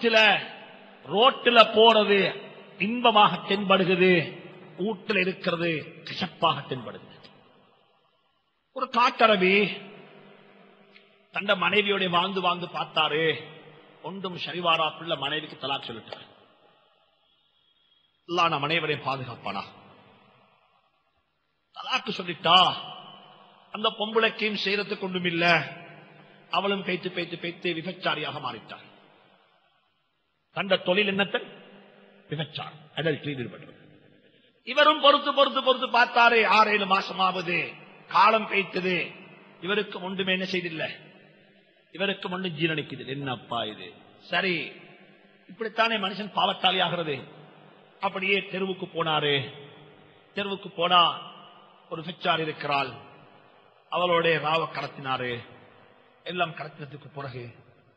வீட்டுல ரோட்டுல போறது இன்பமாக தென்படுகிறது வீட்டுல இருக்கிறது கசப்பாக தென்படுகிறது ஒரு காட்டரவி தந்த மனைவியோட வாழ்ந்து வாழ்ந்து பார்த்தாரு ஒன்றும் சரிவாரா பிள்ளை மனைவிக்கு தலாக் சொல்லிட்டார் அல்லாஹ் நம் அனைவரையும் பாதுகாப்பானா தலாக்கு சொல்லிட்டா அந்த பொம்பளைக்கையும் செய்யறதுக்கு ஒன்றும் இல்ல அவளும் பேத்து பேத்து பேத்து விபச்சாரியாக மாறிட்டார் தந்த தொழில் என்னத்தன் விபச்சாரம் அடல்ட்ரியில் ஈடுபட்டது இவரும் பொறுத்து பொறுத்து பொறுத்து பார்த்தாரு ஆறு ஏழு மாசமாவது காலம் பேய்த்தது இவருக்கு ஒன்றுமே என்ன செய்தில்லை இவருக்கு ஒன்றும் ஜீரணிக்குது என்னப்பா இது சரி இப்படித்தானே மனுஷன் பாவத்தாளி ஆகிறது அப்படியே தெருவுக்கு போனாரு தெருவுக்கு போனா ஒரு பிச்சார் இருக்கிறாள் அவளோட ராவ கடத்தினாரு எல்லாம் கடத்தினதுக்கு பிறகு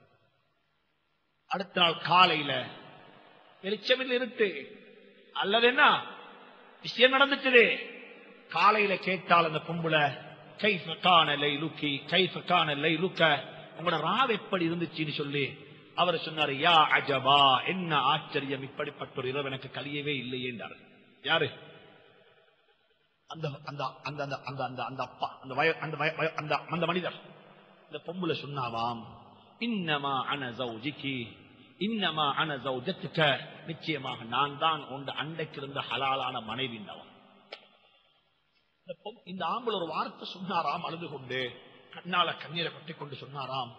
அடுத்த நாள் காலையில வெளிச்சமில் இருட்டு அல்லது என்ன விஷயம் நடந்துச்சு காலையில கேட்டால் அந்த பொம்புல கைஃப காண லுக்கி கைஃப காண லுக்க உங்களோட ராவ் எப்படி இருந்துச்சுன்னு சொல்லி அவர் சொன்னாரு யா அஜபா என்ன ஆச்சரியம் இப்படிப்பட்ட ஒரு இரவு எனக்கு கலியவே இல்லையே என்றார் யாரு அந்த அந்த அந்த அந்த அந்த அந்த அந்த அப்பா அந்த வய அந்த வய- வய- அந்த அந்த மனிதர் இந்த பொம்புல சொன்னாவாம் இன்னமா அன ஜௌஜிகி இன்னமா அன ஜௌஜத்துக்க நிச்சயமாக நான் தான் உண்ட அண்டைக்கு இருந்த ஹலாலான மனைவி இந்த பொம்- இந்த ஆம்பளை ஒரு வார்த்தை சொன்னாராம் அழுது கொண்டு கண்ணால கண்ணீரை கட்டிக் கொண்டு சொன்னாராம்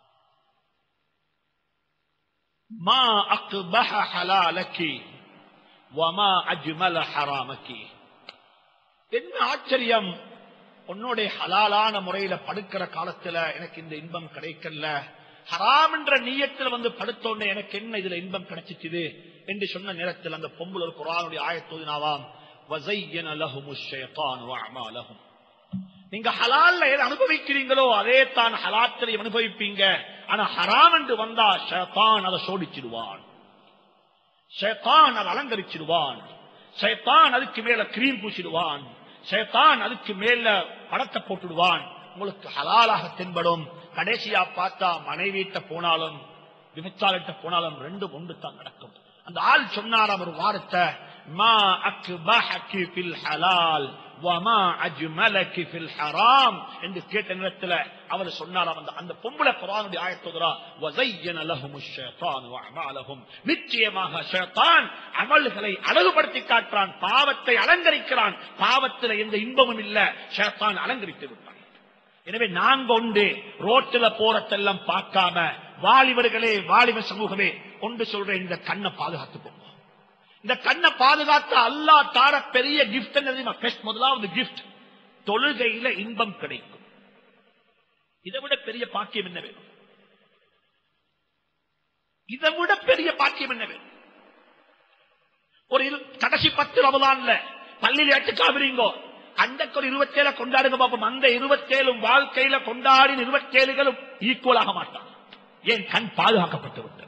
மா அக்பஹ ஹலாலக்கி வமா அஜ்மல ஹராமக்கி என்ன ஆச்சரியம் உன்னோட ஹலாலான முறையில படுக்கிற காலத்துல எனக்கு இந்த இன்பம் கிடைக்கல ஹராம் என்ற நீயத்தில் வந்து படுத்தோன்னே எனக்கு என்ன இதுல இன்பம் கிடைச்சிச்சுது என்று சொன்ன நேரத்தில் அந்த பொம்புல ஒரு குரானுடைய ஆயத்தோதினாவாம் வஸையன லஹுமுஷ் ஷைத்தானு அஅமாலஹும் நீங்க ஹலால்ல எதை அனுபவிக்கிறீங்களோ அதே தான் ஹலாத்திலே அனுபவிப்பீங்க ஆனா ஹராம் என்று வந்தா ஷைத்தான் அதை சோடிச்சிடுவான் ஷைத்தான் அதை அலங்கரிச்சிடுவான் ஷைத்தான் அதுக்கு மேல கிரீம் பூசிடுவான் ஷைத்தான் அதுக்கு மேல படத்தை போட்டுடுவான் உங்களுக்கு ஹலாலாக தென்படும் கடைசியா பார்த்தா மனைவிட்ட போனாலும் விபச்சாரிட்ட போனாலும் ரெண்டும் ஒன்று தான் நடக்கும் அந்த ஆள் சொன்னாராம் ஒரு வார்த்தை மா அக்பஹகி ஃபில் ஹலால் வமா அஜ்மலகி ஃபில் ஹராம் என்று கேட்ட நேரத்துல அவர் சொன்னாராம் அந்த அந்த பொம்பளை குர்ஆனுடைய ஆயத்தோதரா வஸையன லஹுமுஷ் ஷைத்தானு அஅமாலஹும் நிச்சயமாக ஷைத்தான் அமல்களை அழகுபடுத்தி காட்டுறான் பாவத்தை அலங்கரிக்கிறான் பாவத்துல எந்த இன்பமும் இல்ல ஷைத்தான் அலங்கரித்து விட்டான் எனவே நாங்க உண்டு ரோட்டுல போறதெல்லாம் பார்க்காம வாலிபர்களே வாலிப சமூகமே ஒன்று சொல்ற இந்த கண்ணை பாதுகாத்துக்கோங்க இந்த கண்ணை பாதுகாத்த அல்லாஹ் தார பெரிய கிஃப்ட் தெரியுமா பெஸ்ட் முதலாவது கிஃப்ட் தொழுகையில இன்பம் கிடைக்கும் இதை விட பெரிய பாக்கியம் என்ன வேணும் இதை விட பெரிய பாக்கியம் என்ன வேணும் ஒரு இரு- கடைசி பத்து ரமதான்ல பள்ளியில் ஏற்று காவிரிங்கோ அந்தக்கு ஒரு இருபத்தேழு கொண்டாடுங்க பாப்போம் அந்த இருபத்தேழும் வாழ்க்கையில கொண்டாடின இருபத்தேழுகளும் ஈக்குவலாக மாட்டான் ஏன் கண் பாதுகாக்கப்பட்டு விட்டது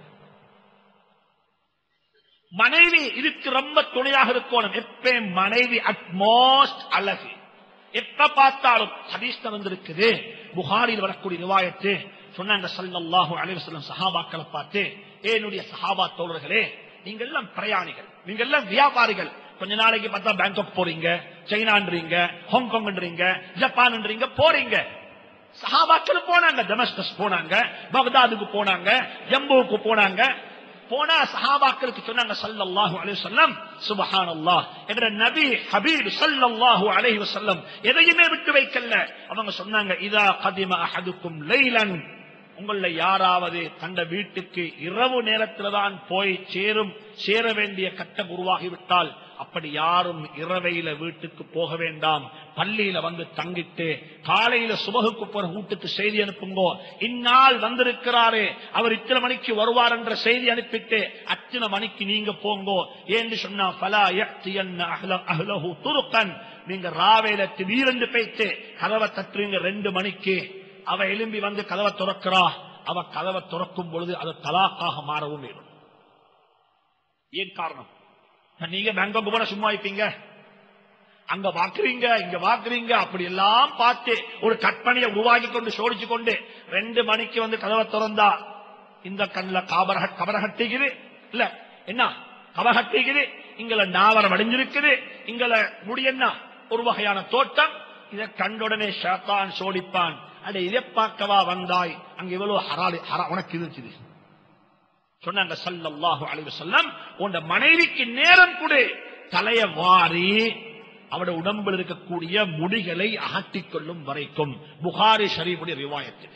மனைவி இதுக்கு ரொம்ப துணையாக இருக்கணும் எப்பயும் மனைவி அட்மோஸ்ட் அழகு எப்ப பார்த்தாலும் ஹதீஸ்ல வந்திருக்குது புகாரில் வரக்கூடிய ரிவாயத்து சொன்னாங்க ஸல்லல்லாஹு அலைஹி வஸல்லம் சஹாபாக்களை பார்த்து "ஏ என்னுடைய சஹாபா தோழர்களே நீங்க எல்லாம் பிரயாணிகள் நீங்க எல்லாம் வியாபாரிகள் கொஞ்ச நாளைக்கு பார்த்தா பேங்காக் போறீங்க சைனான்றீங்க ஹாங்காங்ன்றீங்க ஜப்பான்ன்றீங்க போறீங்க சஹாபாக்கள் போனாங்க டெமஸ்கஸ் போனாங்க பக்தாதுக்கு போனாங்க ஜம்புவுக்கு போனாங்க போனா சஹாபாக்களுக்கு சொன்னாங்க ஸல்லல்லாஹு அலைஹி வஸல்லம் சுப்ஹானல்லாஹ் என்ற நபி ஹபீப் ஸல்லல்லாஹு அலைஹி வஸல்லம் எதையுமே விட்டு வைக்கல அவங்க சொன்னாங்க இதா கதிம அஹதுக்கும் லைலன் உங்கள யாராவது தந்த வீட்டுக்கு இரவு நேரத்தில் தான் போய் சேரும் சேர வேண்டிய கட்டம் உருவாகிவிட்டால் அப்படி யாரும் இரவையில வீட்டுக்கு போக வேண்டாம் பள்ளியில வந்து தங்கிட்டு காலையில சுபகுக்கு போற வீட்டுக்கு செய்தி அனுப்புங்கோ இந்நாள் வந்திருக்கிறாரே அவர் இத்தனை மணிக்கு வருவார் என்ற செய்தி அனுப்பிட்டு அத்தனை மணிக்கு நீங்க போங்கோ ஏன்னு சொன்னா பலா யக்தியன்ன அஹ்ல- அஹ்லஹு துருக்கன் நீங்க ராவேல திடீரென்று பேச்சு கதவை தட்டுறீங்க ரெண்டு மணிக்கு அவ எலும்பி வந்து கதவை துறக்கிறா அவ கதவை துறக்கும் பொழுது அது தலாக்காக மாறவும் வேணும் ஏன் காரணம் நீங்க பேங்காக் போன சும்மா இருப்பீங்க அங்க வாக்குறீங்க இங்க வாக்குறீங்க அப்படி எல்லாம் பார்த்து ஒரு கற்பனையை உருவாக்கி கொண்டு சோடிச்சு கொண்டு ரெண்டு மணிக்கு வந்து கதவை திறந்தா இந்த கண்ணுல காபர கபரகட்டிக்குது இல்ல என்ன கபகட்டிக்குது இங்கள நாவரம் அடைஞ்சிருக்குது இங்கள முடி என்ன ஒரு வகையான தோட்டம் இதை கண்டுடனே ஷாத்தான் சோடிப்பான் அட இதை பார்க்கவா வந்தாய் அங்க இவ்வளவு ஹராலி ஹரா உனக்கு இருக்குது சொன்னாங்க சல்லல்லாஹு அலைஹி வஸல்லம் உன் மனைவிக்கு நேரம் கொடு தலைய வாரி அவட உடம்பில் இருக்கக்கூடிய முடிகளை அகட்டிக் கொள்ளும் வரைக்கும் புகாரி ஷரீஃபுடைய ரிவாயத்தில்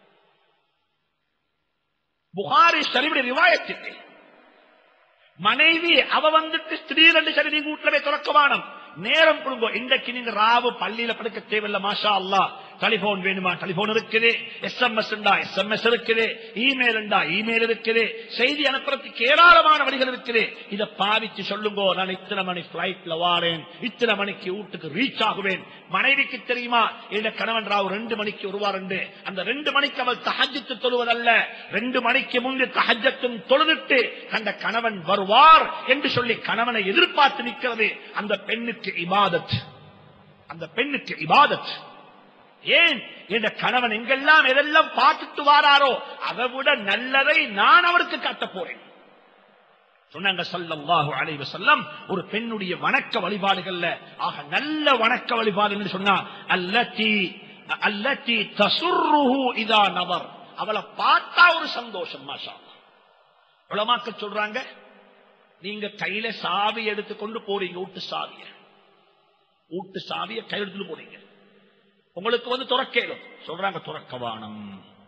புகாரி ஷரீஃபுடைய ரிவாயத்தில் மனைவி அவ வந்துட்டு திடீரென்று சரி நீங்க வீட்டுல போய் துறக்கவானம் நேரம் கொடுங்க இன்றைக்கு நீங்க ராவு பள்ளியில படுக்க தேவையில்ல மாஷா அல்லா டெலிபோன் வேணுமா டெலிபோன் இருக்குது எஸ்எம்எஸ் உண்டா எஸ்எம்எஸ் இருக்குது இமெயில் உண்டா இமெயில் இருக்குது செய்தி அனுப்புறதுக்கு ஏராளமான வழிகள் இருக்குது இதை பாவிச்சு சொல்லுங்க நான் இத்தனை மணி பிளைட்ல வாரேன் இத்தனை மணிக்கு வீட்டுக்கு ரீச் ஆகுவேன் மனைவிக்கு தெரியுமா என் கணவன் ராவு ரெண்டு மணிக்கு வருவார் அந்த ரெண்டு மணிக்கு அவள் தஹஜத்து தொழுவதல்ல ரெண்டு மணிக்கு முன்பு தஹஜத்தும் தொழுதுட்டு அந்த கணவன் வருவார் என்று சொல்லி கணவனை எதிர்பார்த்து நிற்கிறது அந்த பெண்ணுக்கு இபாதத் அந்த பெண்ணுக்கு இபாதத் ஏன் இந்த கணவன் எங்கெல்லாம் எதெல்லாம் பார்த்துட்டு வாராரோ அதை விட நல்லதை நான் அவருக்கு காட்டப் போறேன் சொன்னாங்க ஸல்லல்லாஹு அலைஹி வஸல்லம் ஒரு பெண்ணுடைய வணக்க வழிபாடுகள்ல ஆக நல்ல வணக்க வழிபாடு என்று சொன்னா அல்லத்தி அல்லத்தி தசுர்ருஹு இதா நவர் அவளை பார்த்தா ஒரு சந்தோஷம் மாஷா அல்லாஹ். உலமாக்க சொல்றாங்க நீங்க கையில சாவி எடுத்துக்கொண்டு போறீங்க வீட்டு சாவிய வீட்டு சாவிய கையில் எடுத்துட்டு போறீங்க உங்களுக்கு வந்து துறக்கேலும் சொல்றாங்க துறக்கவானம்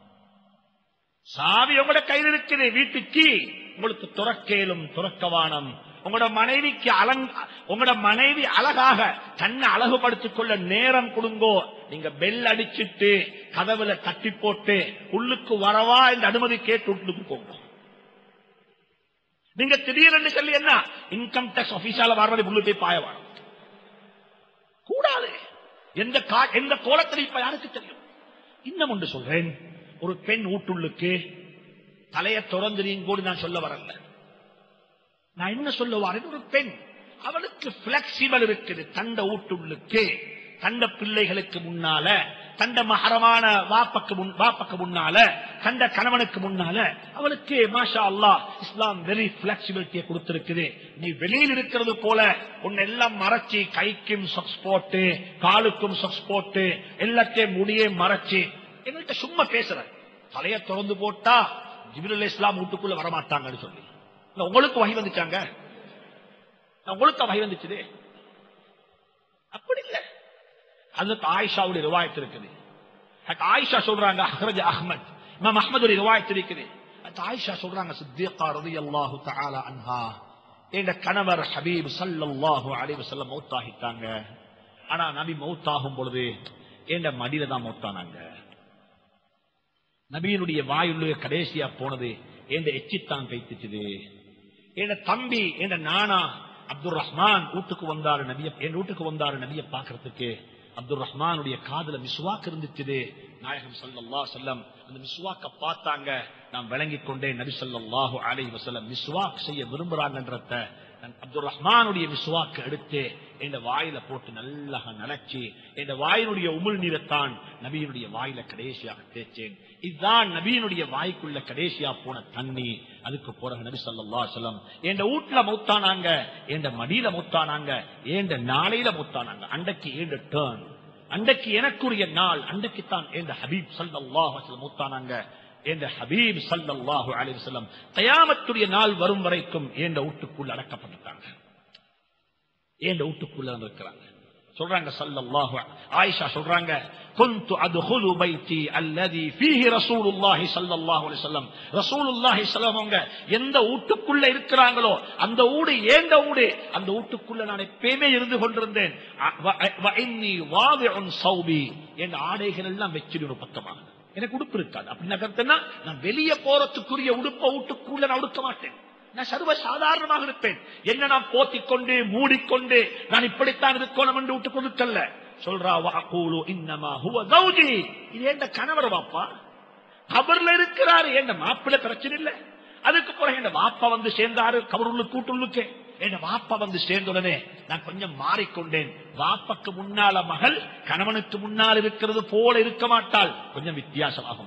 சாவி உங்களோட கையில் இருக்குது வீட்டுக்கு உங்களுக்கு துறக்கேலும் துறக்கவானம் உங்களோட மனைவிக்கு அலங் உங்களோட மனைவி அழகாக தன்னை அழகுபடுத்திக் கொள்ள நேரம் கொடுங்கோ நீங்க பெல் அடிச்சிட்டு கதவுல தட்டி போட்டு உள்ளுக்கு வரவா இந்த அனுமதி கேட்டு உள்ளுக்கு போங்க நீங்க திடீரென்று சொல்லி என்ன இன்கம் டேக்ஸ் ஆபீஸால வர்றது உள்ள போய் பாயவானம் கூடாது எந்த கா- எந்த கோலத்தில் இப்ப யாருக்கு தெரியும் இன்னும் ஒன்று சொல்றேன் ஒரு பெண் ஊட்டுள்ளுக்கு தலையை திறந்துறீங்க கூட நான் சொல்ல வரல நான் என்ன சொல்ல வரேன் ஒரு பெண் அவளுக்கு பிளெக்சிபிள் இருக்குது தண்ட ஊட்டுள்ளுக்கு தண்ட பிள்ளைகளுக்கு முன்னால தண்ட மகரமான வாப்பக்கு முன் வாப்பக்கு முன்னால தண்ட கணவனுக்கு முன்னால அவளுக்கு மாஷா அல்லாஹ் இஸ்லாம் வெரி பிளெக்சிபிலிட்டியை கொடுத்திருக்குது நீ வெளியில் இருக்கிறது போல உன்னை எல்லாம் மறைச்சு கைக்கும் சொக்ஸ் போட்டு காலுக்கும் சொக்ஸ் போட்டு எல்லாத்தையும் முடியே மறைச்சு எங்கள்கிட்ட சும்மா பேசுற தலைய திறந்து போட்டா ஜிபில் இஸ்லாம் வீட்டுக்குள்ள வரமாட்டாங்கன்னு சொல்லி இல்ல, உங்களுக்கு வகை வந்துச்சாங்க உங்களுக்கு வகை வந்துச்சுது அப்படி இல்ல அதுக்கு ஆயிஷாவுடைய ரிவாயத்து இருக்குது அதுக்கு ஆயிஷா சொல்றாங்க அஹ்ரஜ் அஹ்மத் இமாம் அஹ்மதுடைய ரிவாயத்து இருக்குது அதுக்கு ஆயிஷா சொல்றாங்க சித்தியக்கா ரலியல்லாஹு தஆலா அன்ஹா எங்க கணவர் ஹபீப் ஸல்லல்லாஹு அலைஹி வஸல்லம் மௌத்தாகிட்டாங்க ஆனா நபி மௌத்தாகும் பொழுது எங்க மடியில தான் மௌத்தானாங்க நபியினுடைய வாயுள்ள கடைசியா போனது எந்த எச்சித்தான் கைத்துச்சுது என் தம்பி என் நானா அப்துல் ரஹ்மான் வீட்டுக்கு வந்தாரு நபிய என் வீட்டுக்கு வந்தாரு நபிய பாக்குறதுக்கு அப்துல் ரஹ்மானுடைய காதுல மிஸ்வாக் இருந்துச்சுது நாயகம் ஸல்லல்லாஹு அலைஹி வஸல்லம் அந்த மிஸ்வாக்க பார்த்தாங்க நான் விளங்கிக் கொண்டேன் நபி ஸல்லல்லாஹு அலைஹி வஸல்லம் மிஸ்வாக் செய்ய விரும்புறாங்கன்றத நான் அப்துல் ரஹ்மானுடைய மிஸ்வாக்கு எடுத்து என் வாயில போட்டு நல்லா நனைச்சு என் வாயினுடைய உமிழ் நீரைத்தான் நபியினுடைய வாயில கடைசியாக தேய்ச்சேன் இதுதான் நபியினுடைய வாய்க்குள்ள கடைசியா போன தண்ணி அதுக்கு பிறகு நபி ஸல்லல்லாஹு அலைஹி வஸல்லம் என் வீட்டுல மௌத்தானாங்க என் மடியில மௌத்தானாங்க என் நாளையில மௌத்தானாங்க அன்றைக்கு ஏண்ட டேர்ன் அன்றைக்கு எனக்குரிய நாள் அன்றைக்கு தான் என் ஹபீப் ஸல்லல்லாஹு அலைஹி வஸல்லம் மௌத்தானாங்க என்ற ஹபீப் ஸல்லல்லாஹு அலைஹி வஸல்லம் கயாமத்துடைய நாள் வரும் வரைக்கும் என்ற வீட்டுக்குள்ள அடக்கப்பட்டுட்டாங்க என்ற வீட்டுக்குள்ள இருக்கிறாங்க சொல்றாங்க ஸல்லல்லாஹு ஆயிஷா சொல்றாங்க كنت ادخل بيتي الذي فيه رسول الله صلى الله عليه وسلم رسول الله صلى الله عليه وسلم எந்த வீட்டுக்குள்ள இருக்கிறாங்களோ அந்த ஊடு ஏண்ட ஊடு அந்த வீட்டுக்குள்ள நான் எப்பயுமே இருந்து கொண்டிருந்தேன் அ- வ- வ- இன்னி வாதிஉன் சௌபி என் ஆடைகள் எல்லாம் வச்சிரு ஒரு பக்கமாக எனக்கு உடுப்பு இருக்காது அப்படின்னா கருத்துன்னா நான் வெளியே போறதுக்குரிய உடுப்ப வீட்டுக்குள்ள நான் உடுக்க மாட்டேன் நான் சர்வ சாதாரணமாக இருப்பேன் என்ன நான் போத்திக் கொண்டு மூடிக்கொண்டு நான் இப்படித்தான் இருக்கணும் என்று விட்டு கொடுக்கல சொல்றா வாக்கூலு இன்னமா ஹுவ கௌஜி இது எந்த கணவர் வாப்பா கபர்ல இருக்கிறாரு என் மாப்பிள்ள பிரச்சனை இல்ல அதுக்கு பிறகு என் வாப்பா வந்து சேர்ந்தாரு கபருள்ள கூட்டுள்ளுக்கு என் வாப்பா வந்து சேர்ந்துடனே நான் கொஞ்சம் மாறிக்கொண்டேன் வாப்பாக்கு முன்னால மகள் கணவனுக்கு முன்னால் இருக்கிறது போல இருக்க மாட்டாள் கொஞ்சம் வித்தியாசமாகும்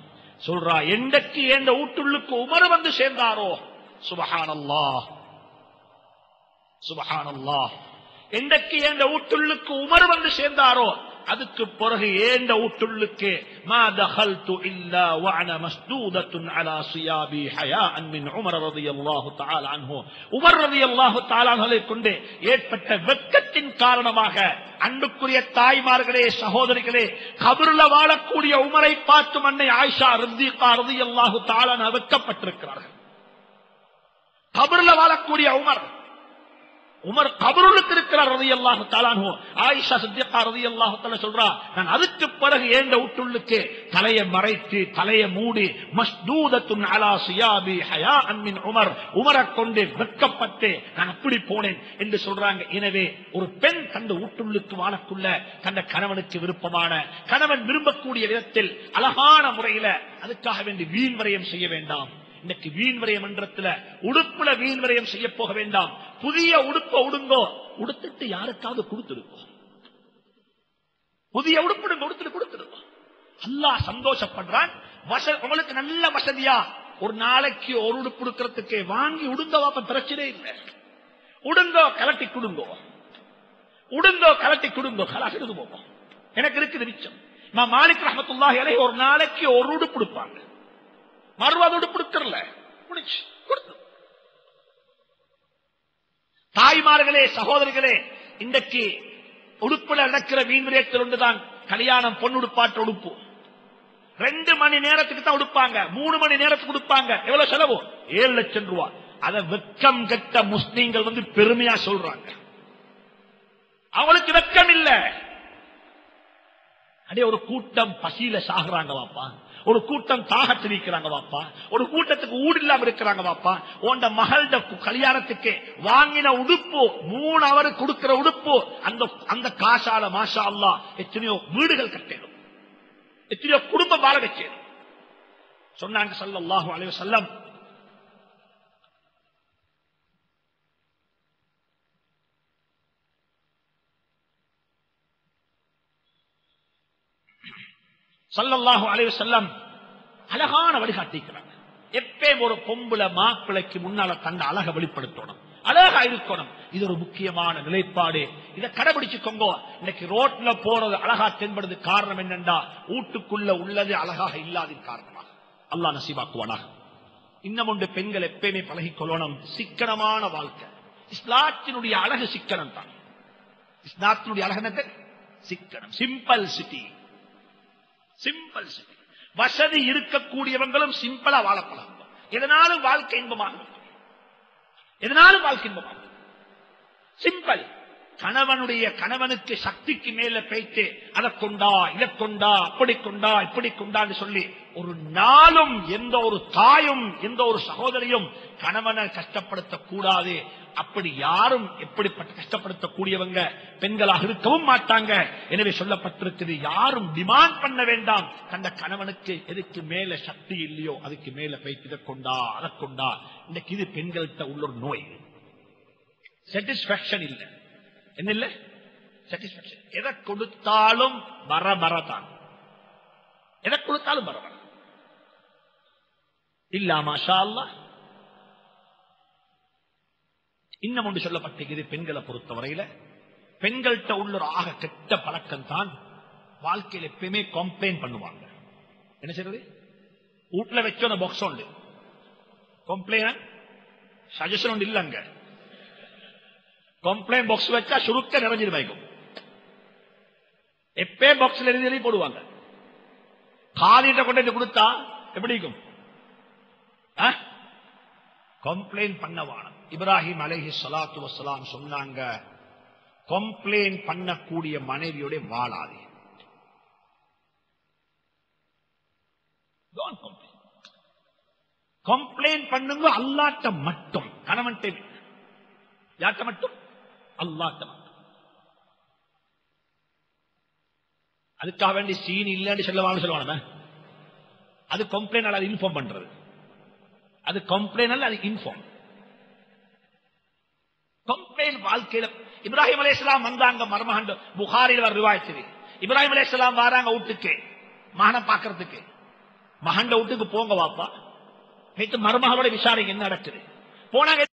சொல்றா எந்தக்கு எந்த வீட்டுள்ளுக்கு உமர் வந்து சேர்ந்தாரோ சுபஹானல்லாஹ் சுபஹானல்லாஹ் எந்தக்கு எந்த வீட்டுள்ளுக்கு உமர் வந்து சேர்ந்தாரோ அதுக்கு பிறகு ஏண்ட வீட்டுள்ளுக்கு மா தஹல்து இல்லா வஅன மஸ்தூதத்துன் அலா சியாபி ஹயாஅன் மின் உமர் ரலியல்லாஹு தஆலா அன்ஹு உமர் ரலியல்லாஹு தஆலா அன்ஹுவை கொண்டு ஏற்பட்ட வெட்கத்தின் காரணமாக அன்புக்குரிய தாய்மார்களே சகோதரிகளே கபருல வாழக்கூடிய உமரை பார்த்து அன்னை ஆயிஷா ரத்திகா ரலியல்லாஹு தஆலா அன்ஹா வெட்கப்பட்டிருக்கிறார்கள் கபருல வாழக்கூடிய உமர் உமர் கபருளுக்கு இருக்கிறார் ரதி அல்லாஹு தாலானோ ஆயிஷா சித்தியக்கா ரதி அல்லாஹு தாலா சொல்றா நான் அதுக்கு பிறகு ஏந்த உட்டுள்ளுக்கு தலையை மறைத்து தலையை மூடி மஸ்தூதத்துன் அலா சியாபி ஹயா அன்மின் உமர் உமரை கொண்டு வெட்கப்பட்டு நான் அப்படி போனேன் என்று சொல்றாங்க எனவே ஒரு பெண் தந்த ஊட்டுள்ளுக்கு வாழக்குள்ள தந்த கணவனுக்கு விருப்பமான கணவன் விரும்பக்கூடிய விதத்தில் அழகான முறையில அதுக்காக வேண்டி வீண் வரையம் செய்ய வேண்டாம் இன்னைக்கு வீண் விரயம் மன்றத்துல உடுப்புல வீண் விரயம் செய்ய போக வேண்டாம் புதிய உடுப்ப உடுங்கோ உடுத்துட்டு யாருக்காவது கொடுத்துருக்கோ புதிய உடுப்பு உடுத்துட்டு கொடுத்துருக்கோ அல்லாஹ் சந்தோஷப்படுறான் வச உங்களுக்கு நல்ல வசதியா ஒரு நாளைக்கு ஒரு உடுப்பு கொடுக்கறதுக்கு வாங்கி உடுங்க வாப்ப பிரச்சனை இல்லை உடுங்கோ கலட்டி கொடுங்கோ உடுங்கோ கலட்டி கொடுங்கோ கலாசிடுது போவோம் எனக்கு இருக்குது மிச்சம் நான் மாலிக் ரஹமத்துல்லாஹி அலைஹி ஒரு நாளைக்கு ஒரு உடுப்பு கொடுப்பாங்க மறுவாதோடு கொடுக்கறல முடிச்சு கொடுத்து தாய்மார்களே சகோதரிகளே இன்றைக்கு உடுப்புல நடக்கிற வீண்விரயத்தில் ஒன்றுதான் கல்யாணம் பொண்ணுடுப்பாட்டு உடுப்பு ரெண்டு மணி நேரத்துக்கு தான் உடுப்பாங்க மூணு மணி நேரத்துக்கு உடுப்பாங்க எவ்வளவு செலவு ஏழு லட்சம் ரூபாய் அத வெக்கம் கெட்ட முஸ்லீம்கள் வந்து பெருமையா சொல்றாங்க அவங்களுக்கு வெக்கம் இல்ல அடே ஒரு கூட்டம் பசியில சாகுறாங்க வாப்பா ஒரு கூட்டம் தாகத்து நிற்கிறாங்க வாப்பா ஒரு கூட்டத்துக்கு ஊடு இல்லாம இருக்கிறாங்க வாப்பா உண்ட மகள்ட கல்யாணத்துக்கு வாங்கின உடுப்பு மூணு அவர் கொடுக்கிற உடுப்பு அந்த அந்த காசால மாஷா அல்லா எத்தனையோ வீடுகள் கட்டணும் எத்தனையோ குடும்பம் வாழ வச்சேன் சொன்னாங்க சல்லல்லாஹு அலைஹி வஸல்லம் சல்லல்லாஹு அலைஹி வஸல்லம் அழகான வழிகாட்டிக்கிறாங்க எப்பயும் ஒரு பொம்புல மாப்பிளைக்கு முன்னால தன்னை அழக வெளிப்படுத்தணும் அழகா இருக்கணும் இது ஒரு முக்கியமான நிலைப்பாடு இதை கடைபிடிச்சுக்கோங்க இன்னைக்கு ரோட்ல போறது அழகா தென்படுது காரணம் என்னண்டா வீட்டுக்குள்ள உள்ளது அழகாக இல்லாத காரணமாக அல்லாஹ் நசீபாக்குவானாக இன்னும் ஒன்று பெண்கள் எப்பயுமே பழகிக் கொள்ளணும் சிக்கனமான வாழ்க்கை இஸ்லாத்தினுடைய அழகு சிக்கனம் தான் இஸ்லாத்தினுடைய அழகு என்னது சிக்கனம் சிம்பிள் சிட்டி சிம்பிள் சிட்டி வசதி இருக்கக்கூடியவங்களும் சிம்பிளா வாழ பழகும் எதனாலும் வாழ்க்கை இன்பமாக இருக்கும் எதனாலும் வாழ்க்கை இன்பமாக இருக்கும். சிம்பிள் கணவனுடைய கணவனுக்கு சக்திக்கு மேல பேய்த்து அதை கொண்டா இதை கொண்டா அப்படி கொண்டா இப்படி கொண்டான்னு சொல்லி ஒரு நாளும் எந்த ஒரு தாயும் எந்த ஒரு சகோதரியும் கணவனை கஷ்டப்படுத்த கூடாது அப்படி யாரும் எப்படிப்பட்ட கஷ்டப்படுத்தக்கூடியவங்க பெண்களாக இருக்கவும் மாட்டாங்க எனவே சொல்லப்பட்டிருக்கிறது யாரும் டிமாண்ட் பண்ண வேண்டாம் கண்ட கணவனுக்கு எதுக்கு மேல சக்தி இல்லையோ அதுக்கு மேல போய் இதை கொண்டா அதை கொண்டா இன்னைக்கு இது பெண்கள்கிட்ட உள்ள ஒரு நோய் சாட்டிஸ்பாக்சன் இல்ல என்ன இல்ல சாட்டிஸ்பாக்சன் எதை கொடுத்தாலும் வர வரதான் எதை கொடுத்தாலும் வர வர இல்ல மாஷா அல்லாஹ் இன்னும் ஒன்று சொல்லப்பட்டிருக்கிறது பெண்களை பொறுத்தவரையில பெண்கள்கிட்ட உள்ள ஒரு ஆக கெட்ட பழக்கம் தான் வாழ்க்கையில் எப்பயுமே கம்ப்ளைண்ட் பண்ணுவாங்க என்ன செய்யறது வீட்டுல வச்சோன பாக்ஸ் உண்டு கம்ப்ளைண்ட் சஜஷன் ஒன்று இல்லைங்க கம்ப்ளைண்ட் பாக்ஸ் வச்சா சுருக்க நிறைஞ்சிரு வைக்கும் எப்பே பாக்ஸ்ல எழுதி எழுதி போடுவாங்க காதிட்ட கொண்டு வந்து கொடுத்தா எப்படி இருக்கும் கம்ப்ளைண்ட் பண்ணவானம் இப்ராஹிம் அலைஹி ஸலாத்து வஸலாம் சொன்னாங்க கம்ப்ளைண்ட் பண்ணக்கூடிய மனைவியோட வாழாதே கம்ப்ளைண்ட் பண்ணுங்க அல்லாட்ட மட்டும் கணவன் யார்ட்ட மட்டும் அல்லாட்ட மட்டும் அதுக்காக வேண்டி சீன் இல்லைன்னு சொல்லுவாங்க சொல்லுவாங்க அது கம்ப்ளைண்ட் அது இன்ஃபார்ம் பண்றது அது கம்ப்ளைண்ட் அல்ல அது இன்ஃபார்ம் கம்ப்ளைண்ட் வாழ்க்கையில இப்ராஹிம் அலையாம் வந்தாங்க மர்மகண்ட புகாரில் வர ரிவாய்ச்சது இப்ராஹிம் அலையாம் வராங்க வீட்டுக்கு மகனை பாக்குறதுக்கு மகண்ட வீட்டுக்கு போங்க வாப்பா நேற்று மருமகளோட விசாரணை என்ன நடக்குது போனாங்க